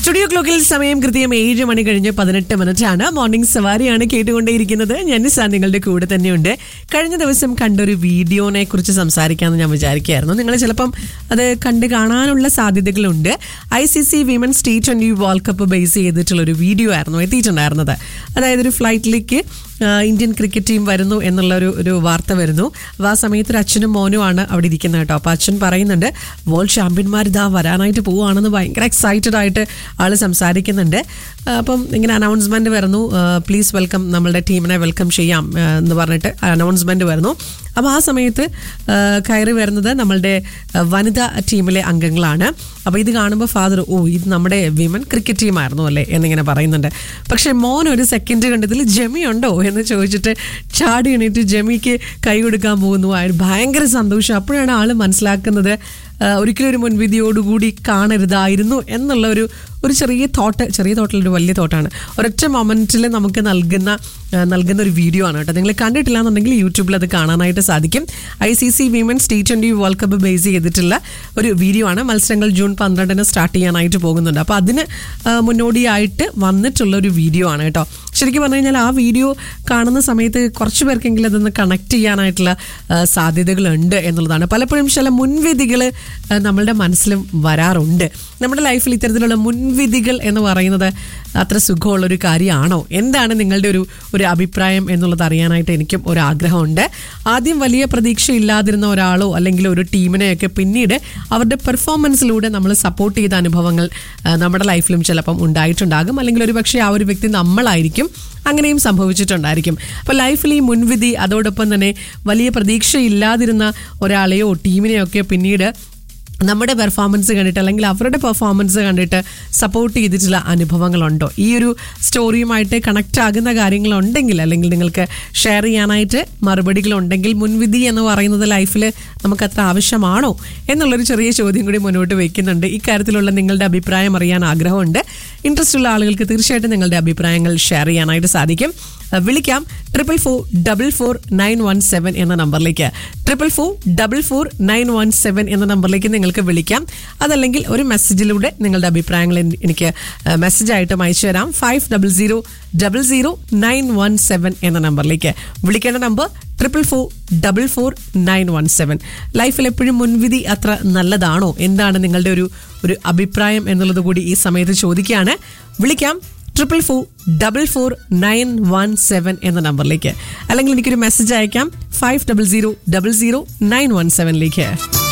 studio ക്ലോക്കിൽ സമയം കൃത്യം ഏഴ് മണി കഴിഞ്ഞ് പതിനെട്ട് മിനിറ്റ് ആണ് മോർണിംഗ് സവാരിയാണ് കേട്ടുകൊണ്ടേയിരിക്കുന്നത് ഞാൻ നിസാ നിങ്ങളുടെ കൂടെ തന്നെയുണ്ട് കഴിഞ്ഞ ദിവസം കണ്ടൊരു വീഡിയോനെ കുറിച്ച് സംസാരിക്കാമെന്ന് ഞാൻ വിചാരിക്കുകയായിരുന്നു നിങ്ങൾ ചിലപ്പം അത് കണ്ട് കാണാനുള്ള സാധ്യതകളുണ്ട് I C C women's T twenty world cup base ചെയ്തിട്ടുള്ള ഒരു വീഡിയോ ആയിരുന്നു എത്തിയിട്ടുണ്ടായിരുന്നത് അതായത് ഒരു ഫ്ലൈറ്റിലേക്ക് ആ, ഇന്ത്യൻ ക്രിക്കറ്റ് ടീം വരുന്നു എന്നുള്ള ഒരു ഒരു വാർത്ത വരുന്നു അപ്പോൾ ആ സമയത്ത് ഒരു അച്ഛനും മോനുമാണ് അവിടെ ഇരിക്കുന്നത് കേട്ടോ അപ്പോൾ അച്ഛൻ പറയുന്നുണ്ട് വേൾഡ് ചാമ്പ്യന്മാർ ഇതാ വരാനായിട്ട് പോവുകയാണെന്ന് ഭയങ്കര എക്സൈറ്റഡ് ആയിട്ട് ആൾ സംസാരിക്കുന്നുണ്ട് ആ, അപ്പം ഇങ്ങനെ അനൗൺസ്മെന്റ് വരുന്നു പ്ലീസ് വെൽക്കം നമ്മളുടെ ടീമിനെ വെൽക്കം ചെയ്യാം ആ, എന്ന് പറഞ്ഞിട്ട് അനൗൺസ്മെന്റ് വരുന്നു അപ്പോൾ ആ സമയത്ത് ആ, കയറി വരുന്നത് നമ്മളുടെ ആ, വനിതാ ടീമിലെ അംഗങ്ങളാണ് അപ്പോൾ ഇത് കാണുമ്പോൾ ഫാദർ ഓ ഇത് നമ്മുടെ വിമൻ ക്രിക്കറ്റ് ടീമായിരുന്നു അല്ലേ എന്നിങ്ങനെ പറയുന്നുണ്ട് പക്ഷേ മോൻ ഒരു സെക്കൻഡ് കണ്ടതിൽ ജെമി ഉണ്ടോ എന്ന് ചോദിച്ചിട്ട് ചാടി എണീറ്റ് ജെമിക്ക് കൈ കൊടുക്കാൻ പോകുന്നു അയാൾ ഭയങ്കര സന്തോഷം അപ്പോഴാണ് ആൾ മനസ്സിലാക്കുന്നത് ആ, ഒരിക്കലും ഒരു മുൻവിധിയോടുകൂടി കാണരുതായിരുന്നു എന്നുള്ള ഒരു ഒരു ചെറിയ തോട്ട് ചെറിയ തോട്ടിൽ ഒരു വലിയ തോട്ടാണ് ഒരൊറ്റ മൊമെന്റിൽ നമുക്ക് നൽകുന്ന ആ, നൽകുന്ന ഒരു വീഡിയോ ആണ് കേട്ടോ നിങ്ങൾ കണ്ടിട്ടില്ല എന്നുണ്ടെങ്കിൽ യൂട്യൂബിൽ അത് കാണാനായിട്ട് സാധിക്കും I C C women's T twenty world cup base ചെയ്തിട്ടുള്ള ഒരു വീഡിയോ ആണ് മത്സരങ്ങൾ ജൂൺ പന്ത്രണ്ടിന് സ്റ്റാർട്ട് ചെയ്യാനായിട്ട് പോകുന്നുണ്ട് അപ്പോൾ അതിന് ആ, മുന്നോടിയായിട്ട് വന്നിട്ടുള്ള ഒരു വീഡിയോ ആണ് കേട്ടോ ശരിക്കും പറഞ്ഞു കഴിഞ്ഞാൽ ആ വീഡിയോ കാണുന്ന സമയത്ത് കുറച്ച് പേർക്കെങ്കിലും അതൊന്ന് കണക്ട് ചെയ്യാനായിട്ടുള്ള ആ, സാധ്യതകളുണ്ട് എന്നുള്ളതാണ് പലപ്പോഴും ചില മുൻവിധികൾ നമ്മളുടെ മനസ്സിലും വരാറുണ്ട് നമ്മുടെ ലൈഫിൽ ഇത്തരത്തിലുള്ള മുൻവിധികൾ എന്ന് പറയുന്നത് അത്ര സുഖമുള്ള ഒരു കാര്യമാണോ എന്താണ് നിങ്ങളുടെ ഒരു ഒരു അഭിപ്രായം എന്നുള്ളത് അറിയാനായിട്ട് എനിക്കും ഒരു ആഗ്രഹമുണ്ട് ആദ്യം വലിയ പ്രതീക്ഷ ഇല്ലാതിരുന്ന ഒരാളോ അല്ലെങ്കിൽ ഒരു ടീമിനെയൊക്കെ പിന്നീട് അവരുടെ പെർഫോമൻസിലൂടെ നമ്മൾ സപ്പോർട്ട് ചെയ്ത അനുഭവങ്ങൾ ആ, നമ്മുടെ ലൈഫിലും ചിലപ്പം ഉണ്ടായിട്ടുണ്ടാകും അല്ലെങ്കിൽ ഒരു പക്ഷേ ആ ഒരു വ്യക്തി നമ്മളായിരിക്കും അങ്ങനെയും സംഭവിച്ചിട്ടുണ്ടായിരിക്കും അപ്പോൾ ലൈഫിൽ ഈ മുൻവിധി അതോടൊപ്പം തന്നെ വലിയ പ്രതീക്ഷയില്ലാതിരുന്ന ഒരാളെയോ ടീമിനെയോ ഒക്കെ പിന്നീട് നമ്മുടെ പെർഫോമൻസ് കണ്ടിട്ട് അല്ലെങ്കിൽ അവരുടെ പെർഫോമൻസ് കണ്ടിട്ട് സപ്പോർട്ട് ചെയ്തിട്ടുള്ള അനുഭവങ്ങളുണ്ടോ ഈ ഒരു സ്റ്റോറിയുമായിട്ട് കണക്റ്റ് ആകുന്ന കാര്യങ്ങളുണ്ടെങ്കിൽ അല്ലെങ്കിൽ നിങ്ങൾക്ക് ഷെയർ ചെയ്യാനായിട്ട് മറുപടികളുണ്ടെങ്കിൽ മുൻവിധി എന്ന് പറയുന്നത് ലൈഫിൽ നമുക്കത്ര ആവശ്യമാണോ എന്നുള്ളൊരു ചെറിയ ചോദ്യം കൂടി മുന്നോട്ട് വയ്ക്കുന്നുണ്ട് ഇക്കാര്യത്തിലുള്ള നിങ്ങളുടെ അഭിപ്രായം അറിയാൻ ആഗ്രഹമുണ്ട് ഇൻട്രസ്റ്റ് ഉള്ള ആളുകൾക്ക് തീർച്ചയായിട്ടും നിങ്ങളുടെ അഭിപ്രായങ്ങൾ ഷെയർ ചെയ്യാനായിട്ട് സാധിക്കും അഹ് വിളിക്കാം triple four double four nine one seven എന്ന നമ്പറിലേക്ക് triple four double four nine one seven എന്ന നമ്പറിലേക്ക് നിങ്ങൾക്ക് വിളിക്കാം അതല്ലെങ്കിൽ ഒരു മെസ്സേജിലൂടെ നിങ്ങളുടെ അഭിപ്രായങ്ങൾ എൻ- എനിക്ക് മെസ്സേജ് ആയിട്ടും അയച്ചു തരാം five double zero double zero nine one seven എന്ന നമ്പറിലേക്ക് വിളിക്കേണ്ട number triple four double four nine one seven ലൈഫിൽ എപ്പോഴും മുൻവിധി അത്ര നല്ലതാണോ എന്താണ് നിങ്ങളുടെ ഒരു ഒരു അഭിപ്രായം എന്നുള്ളത് കൂടി ഈ സമയത്ത് ചോദിക്കുകയാണ് വിളിക്കാം triple four double four nine one seven എന്ന നമ്പറിലേക്ക് അല്ലെങ്കിൽ എനിക്കൊരു മെസ്സേജ് അയക്കാം five double zero double zero nine one സെവനിലേക്ക്